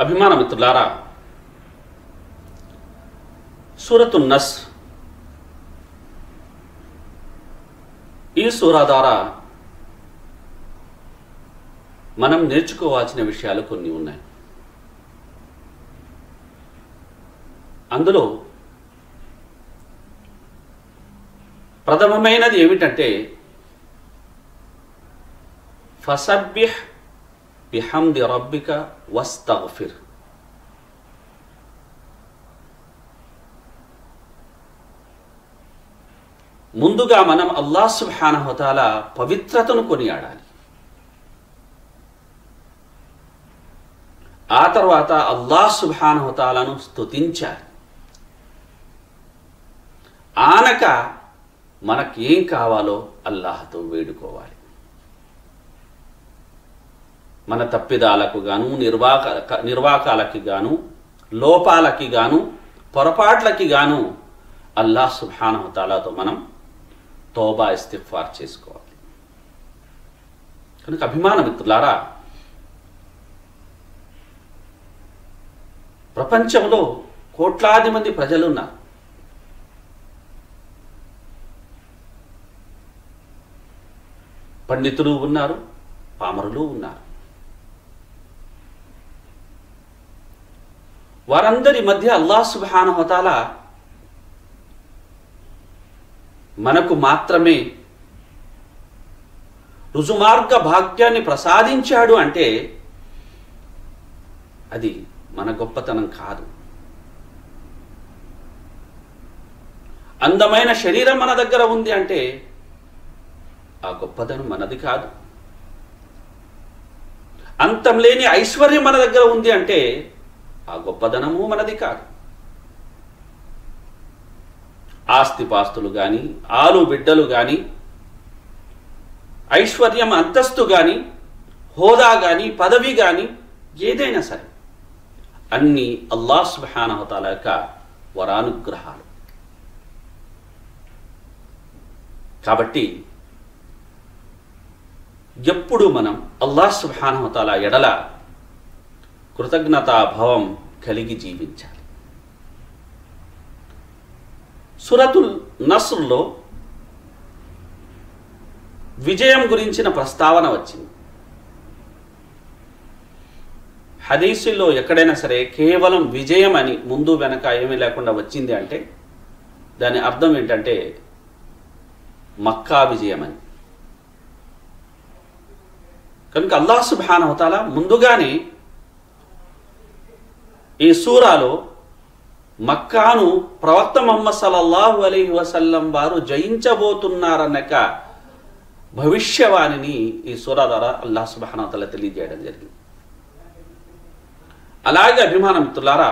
అభిమాన మిత్రులారా సూరతు నస్ ఈ సూరా ద్వారా మనం నేర్చుకోవాల్సిన విషయాలు కొన్ని ఉన్నాయి అందులో ప్రథమమైనది ఏమిటంటే ఫసబ్బిహ్ బిహమ్ది రబ్బిక వస్తగ్ఫిర్ ముందుగా మనం అల్లా సుబ్హానహుతాల పవిత్రతను కొనియాడాలి ఆ తర్వాత అల్లా సుబ్హానహుతాలను స్తుతించాలి ఆనక మనకేం కావాలో అల్లాహతో వేడుకోవాలి మన తప్పిదాలకు గాను నిర్వాక నిర్వాకాలకి గాను లోపాలకి గాను పొరపాట్లకి గాను అల్లాహ్ సుబ్హానహుతాలతో మనం తోబా ఇస్తిఫార్ చేసుకోవాలి కనుక అభిమాన మిత్రులారా ప్రపంచంలో కోట్లాది మంది ప్రజలు ఉన్నారు పండితులు ఉన్నారు పామరులు ఉన్నారు వారందరి మధ్య అల్లాహ్ సుబ్హానహుతాల మనకు మాత్రమే రుజుమార్గ భాగ్యాన్ని ప్రసాదించాడు అంటే అది మన గొప్పతనం కాదు అందమైన శరీరం మన దగ్గర ఉంది అంటే ఆ గొప్పతనం మనది కాదు అంతం లేని ఐశ్వర్యం మన దగ్గర ఉంది అంటే ఆ గొప్పదనము మనది కాదు ఆస్తిపాస్తులు కానీ ఆలు బిడ్డలు కానీ ఐశ్వర్యం అంతస్తు కానీ హోదా కానీ పదవి కానీ ఏదైనా సరే అన్ని అల్లాహ్ సుబ్హానహుతాల యొక్క వరానుగ్రహాలు కాబట్టి ఎప్పుడు మనం అల్లాహ్ సుబ్హానహుతాల ఎడల కృతజ్ఞతాభావం కలిగి జీవించాలి సురతుల్ నస్రులో విజయం గురించిన ప్రస్తావన వచ్చింది హదీసుల్లో ఎక్కడైనా సరే కేవలం విజయం అని ముందు వెనక ఏమీ లేకుండా వచ్చింది అంటే దాని అర్థం ఏంటంటే మక్కా విజయం అని కనుక అల్లాహ్ సుబ్హానహుతాల ముందుగానే ఈ సూరాలో మక్కాను ప్రవక్త మొహమ్మద్ సల్లల్లాహు అలైహి వసల్లం వారు జయించబోతున్నారనక భవిష్యవాణిని ఈ సూరా ద్వారా అల్లాహ్ సుబానతల తెలియజేయడం జరిగింది అలాగే అభిమాన మిత్రులారా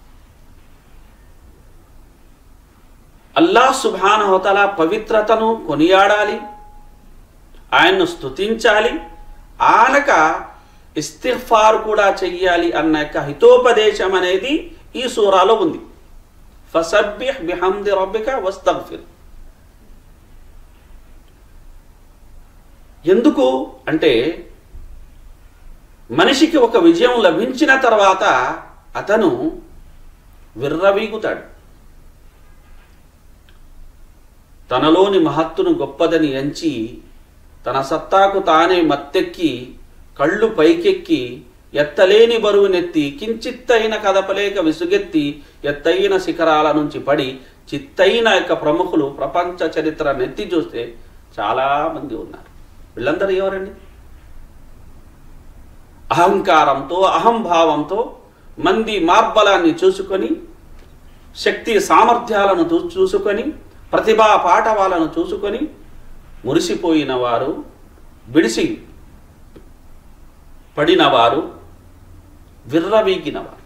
అల్లాహ్ సుబానహతల పవిత్రతను కొనియాడాలి ఆయన్ను స్తుతించాలి ఆనక ఇస్తిఫార్ కూడా చెయ్యాలి అన్న యొక్క హితోపదేశం అనేది ఈ సూరాలో ఉంది ఫసబ్బిహ్ బిహమ్ది రబ్బిక వస్తగ్ఫిర్ ఎందుకు అంటే మనిషికి ఒక విజయం లభించిన తర్వాత అతను విర్రవీగుతాడు తనలోని మహత్తును గొప్పదని ఎంచి తన సత్తాకు తానే మత్తెక్కి కళ్ళు పైకెక్కి ఎత్తలేని బరువునెత్తి కించిత్తైన కదపలేక విసుగెత్తి ఎత్తైన శిఖరాల నుంచి పడి చిత్తైన యొక్క ప్రముఖులు ప్రపంచ చరిత్ర నెత్తి చూస్తే చాలా మంది ఉన్నారు వీళ్ళందరూ ఎవరండి అహంకారంతో అహంభావంతో మంది మార్బలాన్ని చూసుకొని శక్తి సామర్థ్యాలను చూ- చూసుకొని ప్రతిభా పాఠవాలను చూసుకొని మురిసిపోయిన వారు విడిసి పడినవారు విర్రవీగినవారు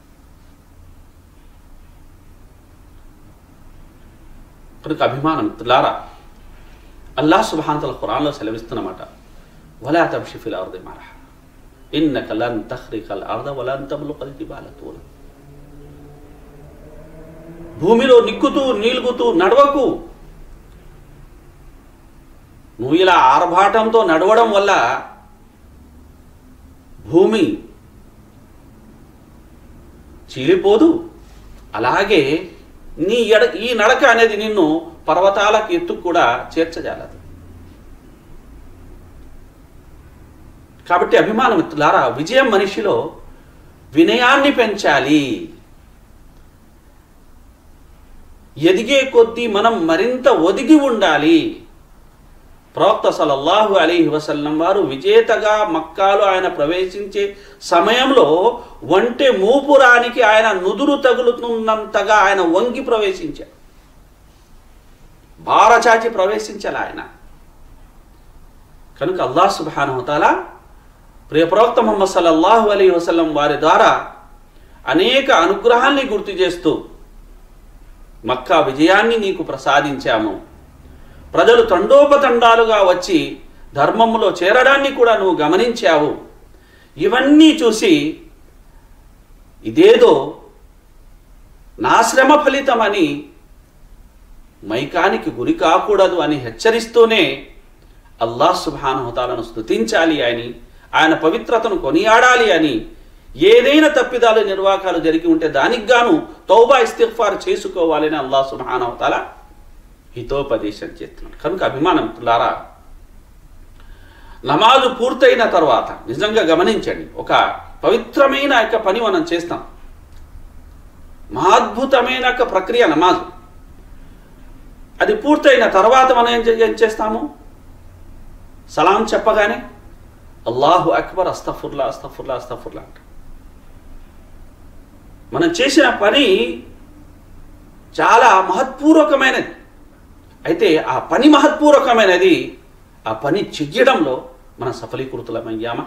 కనుక అభిమానం మిత్రులారా అల్లాహ్ సుబ్హానతల ఖురాన్లో సెలవిస్తున్నమాట వలా తమ్షి ఫిల్ అర్ది మరహ ఇన్నక లన్ తఖ్రికల్ అర్ద వలన్ తబ్లుకల్ జిబాల తూల భూమిలో నిక్కుతూ నీలుగుతూ నడవకు నువ్వు ఇలా ఆర్భాటంతో నడవడం వల్ల భూమి చీలిపోదు అలాగే నీ ఎడ ఈ నడక అనేది నిన్ను పర్వతాలకు ఎత్తు కూడా చేర్చజాలదు కాబట్టి అభిమానమిత్రులారా విజయం మనిషిలో వినయాన్ని పెంచాలి ఎదిగే కొద్దీ మనం మరింత ఒదిగి ఉండాలి ప్రవక్త సలల్లాహు అలీహి వసల్లం వారు విజేతగా మక్కాలో ఆయన ప్రవేశించే సమయంలో ఒంటె మూపురానికి ఆయన నుదురు తగులుతున్నంతగా ఆయన వంగి ప్రవేశించారు భారచాచి ప్రవేశించాలి ఆయన కనుక అల్లాహ్ సుబానహతాల ప్రియ ప్రవక్త ముహమ్మద్ సల్లల్లాహు అలీ వసల్లం వారి ద్వారా అనేక అనుగ్రహాల్ని గుర్తు చేస్తూ మక్కా విజయాన్ని నీకు ప్రసాదించాము ప్రజలు తండోపతండాలుగా వచ్చి ధర్మములో చేరడాన్ని కూడా నువ్వు గమనించావు ఇవన్నీ చూసి ఇదేదో నా శ్రమ ఫలితమని మైకానికి గురి కాకూడదు అని హెచ్చరిస్తూనే అల్లాహ్ సుబానుహతాలను స్తుతించాలి అని ఆయన పవిత్రతను కొనియాడాలి అని ఏదైనా తప్పిదాలు నిర్వాకాలు జరిగి ఉంటే దానికి గాను తౌబా ఇస్తిఫార్ చేసుకోవాలని అల్లాహ్ సుబానవతాల హితోపదేశం చేస్తున్నాడు కనుక అభిమానంలారా నమాజు పూర్తయిన తర్వాత నిజంగా గమనించండి ఒక పవిత్రమైన యొక్క పని మనం చేస్తాం మహాద్భుతమైన ఒక ప్రక్రియ నమాజు అది పూర్తయిన తర్వాత మనం ఏం చే- ఏం చేస్తాము సలాం చెప్పగానే అల్లాహు అక్బర్ అస్తఫుర్లా అస్తఫుర్లా అస్తఫుర్లా అంట మనం చేసిన పని చాలా మహత్పూర్వకమైనది అయితే ఆ పని మహత్పూర్వకమైనది ఆ పని చెయ్యడంలో మనం సఫలీకృతులమయ్యామా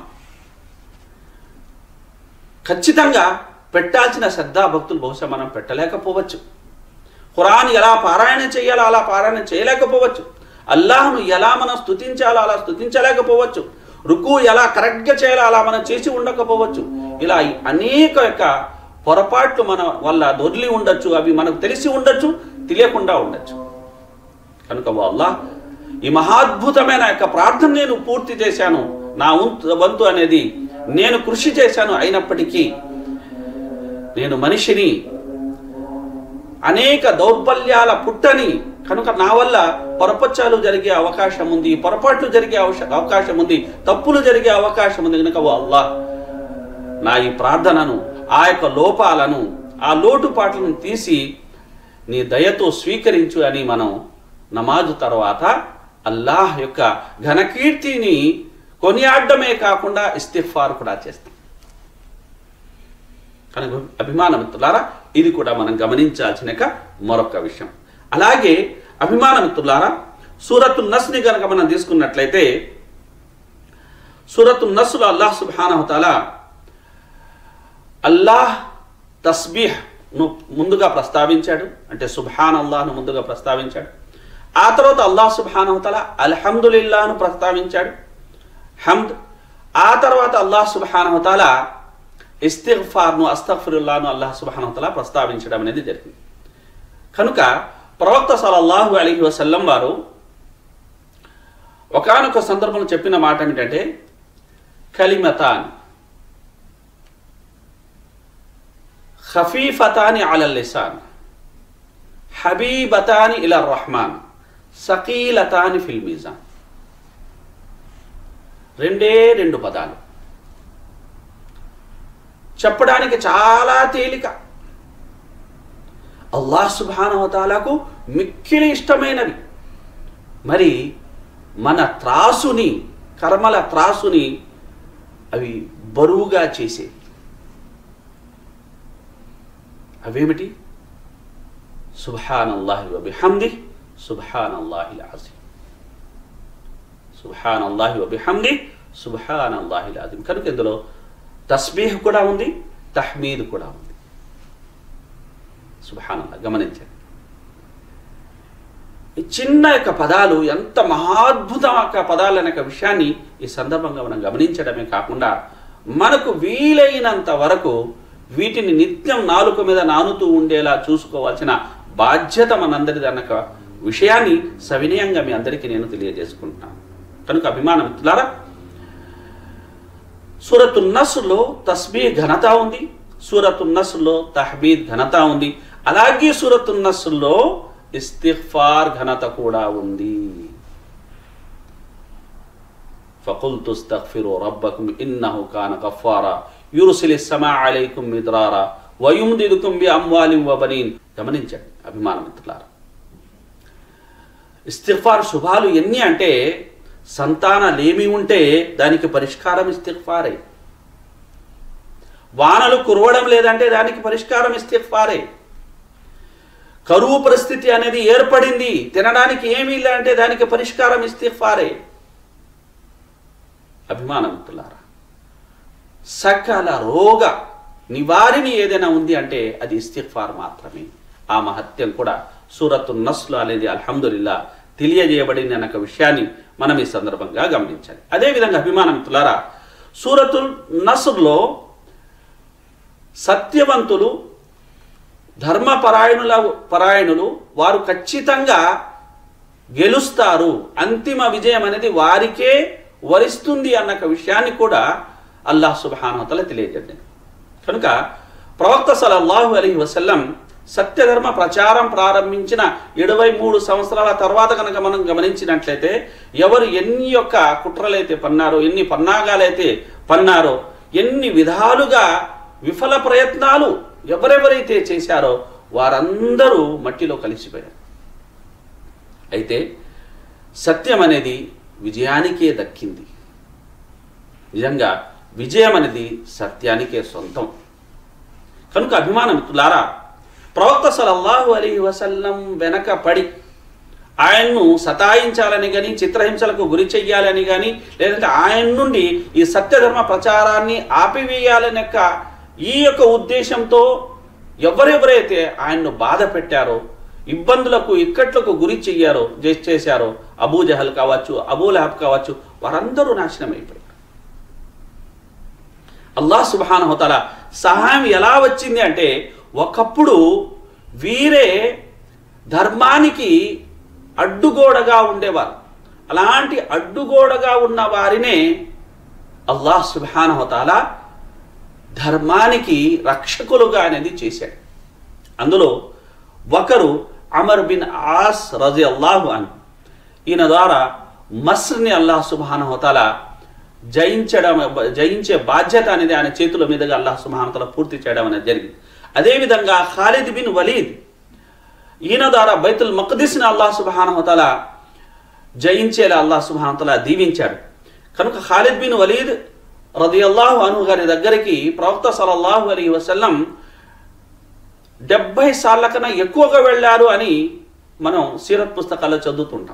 ఖచ్చితంగా పెట్టాల్సిన శ్రద్ధాభక్తులు బహుశా మనం పెట్టలేకపోవచ్చు ఖురాన్ ఎలా పారాయణ చేయాలో అలా పారాయణ చేయలేకపోవచ్చు అల్లాహ్ను ఎలా మనం స్తుతించాలో అలా స్తుతించలేకపోవచ్చు రుకు ఎలా కరెక్ట్గా చేయాలో అలా మనం చేసి ఉండకపోవచ్చు ఇలా అనేక యొక్క పొరపాట్లు మన వల్ల దొర్లి ఉండొచ్చు అవి మనకు తెలిసి ఉండొచ్చు తెలియకుండా ఉండొచ్చు కనుక ఓ అల్లాహ్ ఈ మహాద్భుతమైన యొక్క ప్రార్థన నేను పూర్తి చేశాను నా వంతు వంతు అనేది నేను కృషి చేశాను అయినప్పటికీ నేను మనిషిని అనేక దౌర్బల్యాల పుట్టని కనుక నా వల్ల పొరపచ్చాలు జరిగే అవకాశం ఉంది పొరపాట్లు జరిగే అవశ- అవకాశం ఉంది తప్పులు జరిగే అవకాశం ఉంది కనుక ఓ అల్లాహ్ నా ఈ ప్రార్థనను ఆ యొక్క లోపాలను ఆ లోటుపాట్లను తీసి నీ దయతో స్వీకరించు అని మనం నమాజు తర్వాత అల్లాహ్ యొక్క ఘనకీర్తిని కొనియాడమే కాకుండా ఇస్తిఫార్ కూడా చేస్తాం కనుక అభిమానమిత్రులారా ఇది కూడా మనం గమనించాల్సిన ఒక మరొక విషయం అలాగే అభిమానమిత్రులారా సూరతు నస్ని కనుక మనం తీసుకున్నట్లయితే సూరతు నస్సులో అల్లాహ్ సుబానహతాల అల్లాహ్ తస్బీహ్ ను ముందుగా ప్రస్తావించాడు అంటే సుబ్హాన్ అల్లాహ్ను ముందుగా ప్రస్తావించాడు ఆ తర్వాత అల్లాహ్ సుబ్హానహతల అల్హమ్దులిల్లాను ప్రస్తావించాడు హమ్ద్ ఆ తర్వాత అల్లాహ్ సుబ్హానహతల ఇస్తిగ్ఫార్ను అస్తఫిరుల్లాను అల్లాహ్ సుబ్హానహతల ప్రస్తావించడం అనేది జరిగింది కనుక ప్రవక్త సలల్లాహు అలీహి వసల్లం వారు ఒకానొక సందర్భంలో చెప్పిన మాట ఏమిటంటే కలిమతాన్ ఖఫీఫతాని అలల్ లిసాన్ హబీబతాని ఇల రహమాన్ సకీలతాని ఫిల్ మీజాన్ రెండే రెండు పదాలు చెప్పడానికి చాలా తేలిక అల్లాహ్ సుబానవతాలకు మిక్కిలి ఇష్టమైనవి మరి మన త్రాసుని కర్మల త్రాసుని అవి బరువుగా చేసే అవేమిటి సుబ్హాన్ అల్లాహి వబిహమ్ది సుబ్హాన్ అల్లాహి అజీం సుబ్హాన్ అల్లాహి వబిహమ్ది సుబ్హాన్ అల్లాహి అజీం కనుక ఇందులో తస్బీహ్ కూడా ఉంది తహ్మీద్ కూడా ఉంది సుబ్హాన్ అల్లాహ్ గమనించండి ఈ చిన్న యొక్క పదాలు ఎంత మహాద్భుతం యొక్క పదాలు అనే యొక్క విషయాన్ని ఈ సందర్భంగా మనం గమనించడమే కాకుండా మనకు వీలైనంత వరకు వీటిని నిత్యం నాలుక మీద నానుతూ ఉండేలా చూసుకోవాల్సిన బాధ్యత మనందరిది అన్న విషయాన్ని సవినయంగా మీ అందరికీ నేను తెలియజేసుకుంటున్నాను కనుక అభిమానం మిత్రులారా సూరతు నస్సులో తస్బీ ఘనత ఉంది సూరతు నస్లో తహబీద్ ఘనత ఉంది అలాగే సూరతు నస్లో ఇస్తిఫార్ ఘనత కూడా ఉంది فقلت استغفروا ربكم إنه كان غفارا يرسل السماء عليكم مدرارا ويمددكم بأموال وبنين గమనించండి అభిమాన మిత్రులారా ఇస్తిఫార్ శుభాలు ఎన్ని అంటే సంతానాలేమి ఉంటే దానికి పరిష్కారం ఇస్తిఫారే వానలు కురవడం లేదంటే దానికి పరిష్కారం ఇస్తిఫారే కరువు పరిస్థితి అనేది ఏర్పడింది తినడానికి ఏమీ లేదంటే దానికి పరిష్కారం ఇస్తిఫారే అభిమానవంతులారా సకల రోగ నివారిణి ఏదైనా ఉంది అంటే అది ఇస్తిఫార్ మాత్రమే ఆ మహత్యం కూడా సూరతు నస్లు అనేది అల్హమ్దుల్లా తెలియజేయబడింది అన్న ఒక విషయాన్ని మనం ఈ సందర్భంగా గమనించాలి అదేవిధంగా అభిమానవంతులారా సూరతు నస్రులో సత్యవంతులు ధర్మపరాయణుల పరాయణులు వారు ఖచ్చితంగా గెలుస్తారు అంతిమ విజయం అనేది వారికే వరిస్తుంది అన్న ఒక విషయాన్ని కూడా అల్లాహ్ సుబానవతల తెలియజేయండి కనుక ప్రవక్త సలల్లాహు అలీ వసల్లం సత్యధర్మ ప్రచారం ప్రారంభించిన ఇరవై మూడు సంవత్సరాల తర్వాత కనుక మనం గమనించినట్లయితే ఎవరు ఎన్ని యొక్క కుట్రలైతే పన్నారో ఎన్ని పన్నాగాలైతే పన్నారో ఎన్ని విధాలుగా విఫల ప్రయత్నాలు ఎవరెవరైతే చేశారో వారందరూ మట్టిలో కలిసిపోయారు అయితే సత్యం అనేది విజయానికే దక్కింది నిజంగా విజయం అనేది సత్యానికే సొంతం కనుక అభిమానమిత్రులారా ప్రవక్త సలల్లాహు అలీ వసల్లం వెనక పడి ఆయన్ను సతాయించాలని కానీ చిత్రహింసలకు గురి చెయ్యాలని కానీ లేదంటే ఆయన నుండి ఈ సత్యధర్మ ప్రచారాన్ని ఆపివేయాలని యొక్క ఈ యొక్క ఉద్దేశంతో ఎవరెవరైతే ఆయన్ను బాధ పెట్టారో ఇబ్బందులకు ఇక్కట్లకు గురి చెయ్యారో చే- చేశారో అబూ జహల్ కావచ్చు అబూ లహబ్ కావచ్చు వారందరూ నాశనం అయిపోయారు అల్లాహ్ సుబ్హాన హోతాల సహాయం ఎలా వచ్చింది అంటే ఒకప్పుడు వీరే ధర్మానికి అడ్డుగోడగా ఉండేవారు అలాంటి అడ్డుగోడగా ఉన్న వారినే అల్లాహ్ సుబ్హాన హోతాల ధర్మానికి రక్షకులుగా అనేది చేశాడు అందులో ఒకరు అమర్ బిన్ ఆస్ రజి అల్లాహు అన్ ఈయన ద్వారా మస్ర్ని అల్లాహ్ సుబాన హోతాల జయించడం జయించే బాధ్యత అనేది ఆయన చేతుల మీదుగా అల్లాహ్ సుబానతల పూర్తి చేయడం అనేది జరిగింది అదేవిధంగా ఖాలిద్ బిన్ వలీద్ ఈయన ద్వారా బైతుల్ మక్దిస్ని అల్లాహ్ సుబాన హోతాల జయించేలా అల్లాహ్ సుబానతల దీవించాడు కనుక ఖాలిద్ బిన్ వలీద్ రదియల్లాహు అను గారి దగ్గరికి ప్రవక్త సలల్లాహు అలీ వసల్లం డెబ్బై సార్ల కన్నా ఎక్కువగా వెళ్ళారు అని మనం సీరత్ పుస్తకాల్లో చదువుతుంటాం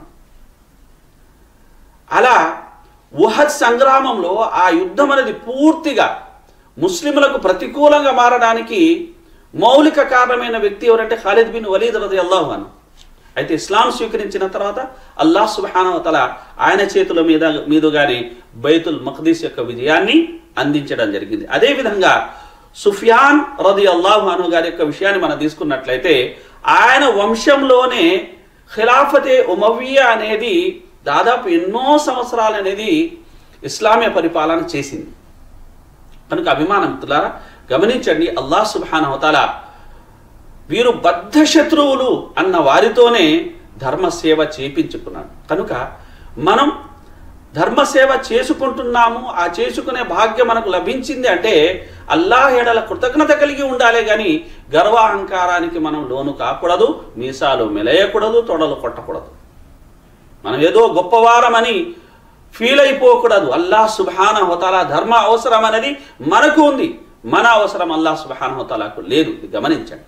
అలా ఉహద్ సంగ్రామంలో ఆ యుద్ధం అనేది పూర్తిగా ముస్లింలకు ప్రతికూలంగా మారడానికి మౌలిక కారణమైన వ్యక్తి ఎవరంటే ఖాలిద్ బిన్ వలీద్ రది అల్లాహు అను అయితే ఇస్లాం స్వీకరించిన తర్వాత అల్లాహ్ సుబానవతల ఆయన చేతుల మీద మీదుగానే బైతుల్ మఖ్దీస్ యొక్క విజయాన్ని అందించడం జరిగింది అదేవిధంగా సుఫియాన్ రది అల్లాహు అను గారి యొక్క విషయాన్ని మనం తీసుకున్నట్లయితే ఆయన వంశంలోనే ఖిలాఫతే ఉమవియా అనేది దాదాపు ఎన్నో సంవత్సరాలు అనేది ఇస్లామియ పరిపాలన చేసింది కనుక అభిమానమిత్రులారా గమనించండి అల్లాహ్ సుబానవతల వీరు బద్ధ శత్రువులు అన్న వారితోనే ధర్మసేవ చేపించుకున్నాడు కనుక మనం ధర్మసేవ చేసుకుంటున్నాము ఆ చేసుకునే భాగ్యం మనకు లభించింది అంటే అల్లాహ్ ఎడల కృతజ్ఞత కలిగి ఉండాలి కానీ గర్వాహంకారానికి మనం లోను కాకూడదు మీసాలు మెలయకూడదు తొడలు కొట్టకూడదు మనం ఏదో గొప్పవారమని ఫీల్ అయిపోకూడదు అల్లాహ్ సుబాన హోతాలా ధర్మ అవసరం అనేది మనకు ఉంది మన అవసరం అల్లాహ్ సుబాన హోతాలాకు లేదు ఇది గమనించండి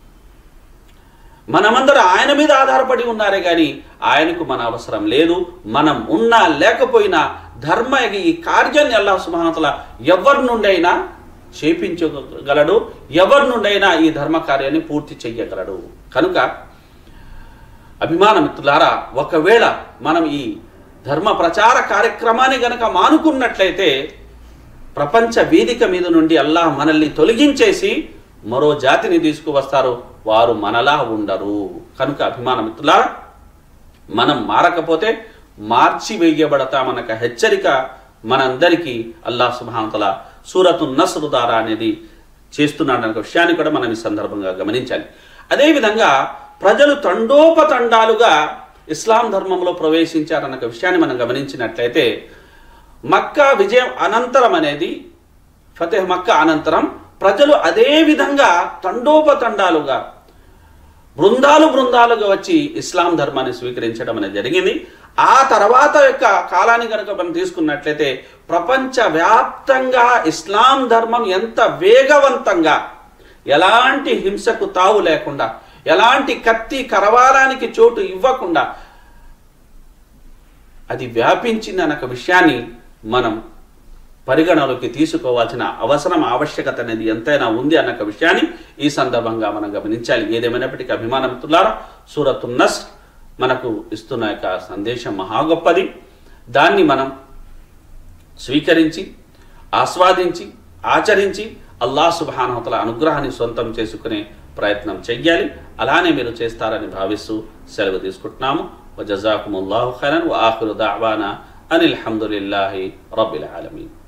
మనమందరం ఆయన మీద ఆధారపడి ఉన్నారే కానీ ఆయనకు మన అవసరం లేదు మనం ఉన్నా లేకపోయినా ధర్మ ఈ కార్యాన్ని అల్లాహ్ సుబానతల ఎవరి నుండైనా చేపించగలడు ఎవరి నుండైనా ఈ ధర్మ కార్యాన్ని పూర్తి చెయ్యగలడు కనుక అభిమాన మిత్రులారా ఒకవేళ మనం ఈ ధర్మ ప్రచార కార్యక్రమాన్ని గనక మానుకున్నట్లయితే ప్రపంచ వేదిక మీద నుండి అల్లాహ్ మనల్ని తొలగించేసి మరో జాతిని తీసుకువస్తారు వారు మనలా ఉండరు కనుక అభిమాన మిత్రులారా మనం మారకపోతే మార్చి వేయబడతామనక హెచ్చరిక మనందరికీ అల్లాహ్ సుబానతల సూరతు నస్రు ద్వారా అనేది చేస్తున్నాడు అనే విషయాన్ని కూడా మనం ఈ సందర్భంగా గమనించాలి అదేవిధంగా ప్రజలు తండోపతండాలుగా ఇస్లాం ధర్మంలో ప్రవేశించారన్న విషయాన్ని మనం గమనించినట్లయితే మక్కా విజయం అనంతరం అనేది ఫతేహ్ మక్కా అనంతరం ప్రజలు అదే విధంగా తండోపతండాలుగా బృందాలు బృందాలుగా వచ్చి ఇస్లాం ధర్మాన్ని స్వీకరించడం అనేది జరిగింది ఆ తర్వాత యొక్క కాలాన్ని కనుక మనం తీసుకున్నట్లయితే ప్రపంచ వ్యాప్తంగా ఇస్లాం ధర్మం ఎంత వేగవంతంగా ఎలాంటి హింసకు తావు లేకుండా ఎలాంటి కత్తి కరవాలానికి చోటు ఇవ్వకుండా అది వ్యాపించింది అన్న విషయాన్ని మనం పరిగణలోకి తీసుకోవాల్సిన అవసరం ఆవశ్యకత అనేది ఎంతైనా ఉంది అన్న విషయాన్ని ఈ సందర్భంగా మనం గమనించాలి ఏదేమైనప్పటికీ అభిమానతులారా సూరతు నస్ మనకు ఇస్తున్న యొక్క సందేశం మహా గొప్పది దాన్ని మనం స్వీకరించి ఆస్వాదించి ఆచరించి అల్లా సుబానవతల అనుగ్రహాన్ని సొంతం చేసుకునే ప్రయత్నం చెయ్యాలి అలానే మీరు చేస్తారని భావిస్తూ సెలవు తీసుకుంటున్నాము వజజాకుముల్లాహు ఖైరన్ వ ఆఖిరు దావానా అనిల్ హమ్దులిల్లాహి రబ్బిల్ ఆలమీన్